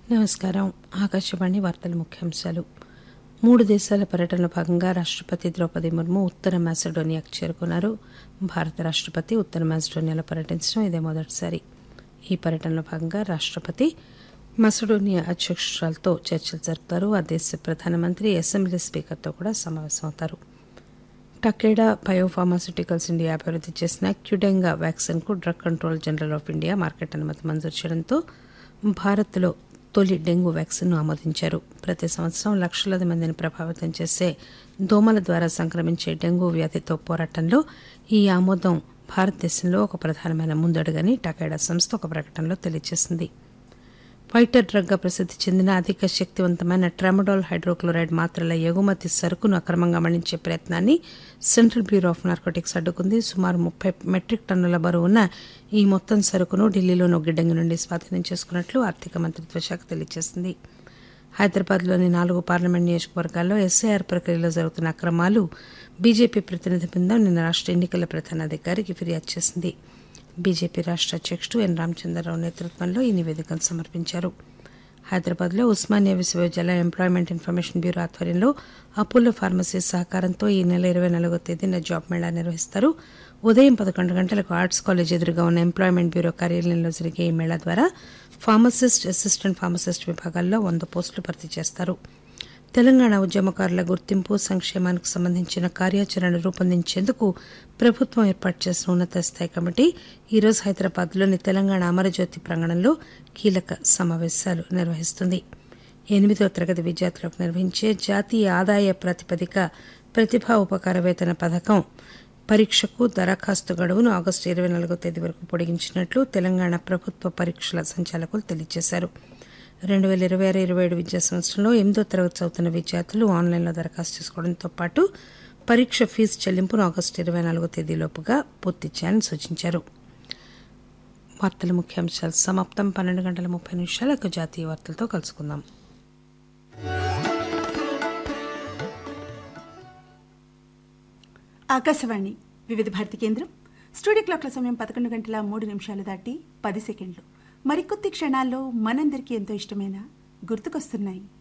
నమస్కారం ఆకాశవాణి వార్తల ముఖ్యాంశాలు మూడు దేశాల పర్యటనలో భాగంగా రాష్టపతి ద్రౌపది ముర్ము ఉత్తర మాసిడోనియాకు చేరుకున్నారు భారత రాష్టపతి ఉత్తర మాసిడోనియాలో పర్యటించడం ఇదే మొదటిసారి ఈ పర్యటనలో భాగంగా రాష్టపతి మసడోనియా అధ్యక్షురాలతో చర్చలు జరుపుతారు ఆ దేశ ప్రధానమంత్రి అసెంబ్లీ స్పీకర్తో కూడా సమావేశమవుతారు టకేడా బయోఫార్మాస్యూటికల్స్ ఇండియా అభివృద్ది చేసిన క్యుడెంగా వ్యాక్సిన్ కు drug control general of India market అనుమతి మంజూరు చేయడంతో భారత్లో తొలి డెంగూ వ్యాక్సిన్ ను ఆమోదించారు ప్రతి సంవత్సరం లక్షలాది మందిని ప్రభావితం చేసే దోమల ద్వారా సంక్రమించే డెంగూ వ్యాధితో పోరాటంలో ఈ ఆమోదం భారతదేశంలో ఒక ప్రధానమైన ముందడుగని టకేడా సంస్థ ఒక ప్రకటనలో తెలియజేసింది ఫైటర్ డ్రగ్ గా ప్రసిద్ది చెందిన అధిక శక్తివంతమైన ట్రామడాల్ హైడ్రోక్లోరైడ్ మాత్రల ఎగుమతి సరుకును అక్రమంగా మళ్లించే ప్రయత్నాన్ని సెంట్రల్ బ్యూరో ఆఫ్ నార్కోటిక్స్ అడ్డుకుంది సుమారు ముప్పై మెట్రిక్ టన్నుల బరువున్న ఈ మొత్తం సరుకును ఢిల్లీలోని ఒక గిడ్డంగి నుండి స్వాధీనం చేసుకున్నట్లు ఆర్థిక మంత్రిత్వ శాఖ తెలియజేసింది హైదరాబాద్లోని నాలుగు పార్లమెంట్ నియోజకవర్గాల్లో ఎస్ఐఆర్ ప్రక్రియలో జరుగుతున్న అక్రమాలు బీజేపీ ప్రతినిధి బృందం నిన్న రాష్ట ఎన్నికల ప్రధానాధికారికి ఫిర్యాదు చేసింది బీజేపీ రాష్ట అధ్యక్షుడు ఎన్ రామచంద్రరావు నేతృత్వంలో ఈ నివేదికను సమర్పించారు హైదరాబాద్లో ఉస్మానియా విశ్వవిద్యాలయ ఎంప్లాయ్మెంట్ ఇన్ఫర్మేషన్ బ్యూరో ఆధ్వర్యంలో అపోలో ఫార్మసీ సహకారంతో ఈ నెల ఇరవై నాలుగో తేదీన జాబ్ మేళా నిర్వహిస్తారు ఉదయం పదకొండు గంటలకు ఆర్ట్స్ కాలేజ్ ఎదురుగా ఉన్న ఎంప్లాయ్మెంట్ బ్యూరో కార్యాలయంలో జరిగే ఈ మేళా ద్వారా ఫార్మసిస్ట్ అసిస్టెంట్ ఫార్మసిస్ట్ విభాగాల్లో వంద పోస్టులు భర్తీ చేస్తారు తెలంగాణ ఉద్యమకారుల గుర్తింపు సంక్షేమానికి సంబంధించిన కార్యాచరణ రూపొందించేందుకు ప్రభుత్వం ఏర్పాటు చేసిన ఉన్నత స్థాయి కమిటీ ఈరోజు హైదరాబాద్లోని తెలంగాణ అమరజ్యోతి ప్రాంగణంలో కీలక సమావేశాలు నిర్వహిస్తుంది ఎనిమిదో తరగతి విద్యార్థులకు నిర్వహించే జాతీయ ఆదాయ ప్రాతిపదిక ప్రతిభా ఉపకార వేతన పథకం పరీక్షకు దరఖాస్తు గడువును ఆగస్టు ఇరవై నాలుగో తేదీ వరకు పొడిగించినట్లు తెలంగాణ ప్రభుత్వ పరీక్షల సంచాలకులు తెలియజేశారు రెండు వేల ఇరవై ఆరు ఇరవై ఏడు విద్యా సంవత్సరంలో ఎనిమిదో తరగతి చదువుతున్న విద్యార్థులు ఆన్లైన్లో దరఖాస్తు చేసుకోవడంతో పాటు పరీక్ష ఫీజు చెల్లింపును ఆగస్టు ఇరవై నాలుగో తేదీలోపుగా పూర్తి చేయాలని సూచించారు వార్తల ముఖ్యాంశాలు సమాప్తం పన్నెండు గంటల ముప్పై నిమిషాలకు జాతీయ వార్తలతో కలుసుకుందాం ఆకాశవాణి వివిధ భారతి కేంద్రం స్టూడియో క్లాక్ల సమయం పదకొండు గంటల మూడు నిమిషాలు దాటి పది సెకండ్లు మరికొద్ది క్షణాల్లో మనందరికీ ఎంతో ఇష్టమైన గుర్తుకొస్తున్నాయి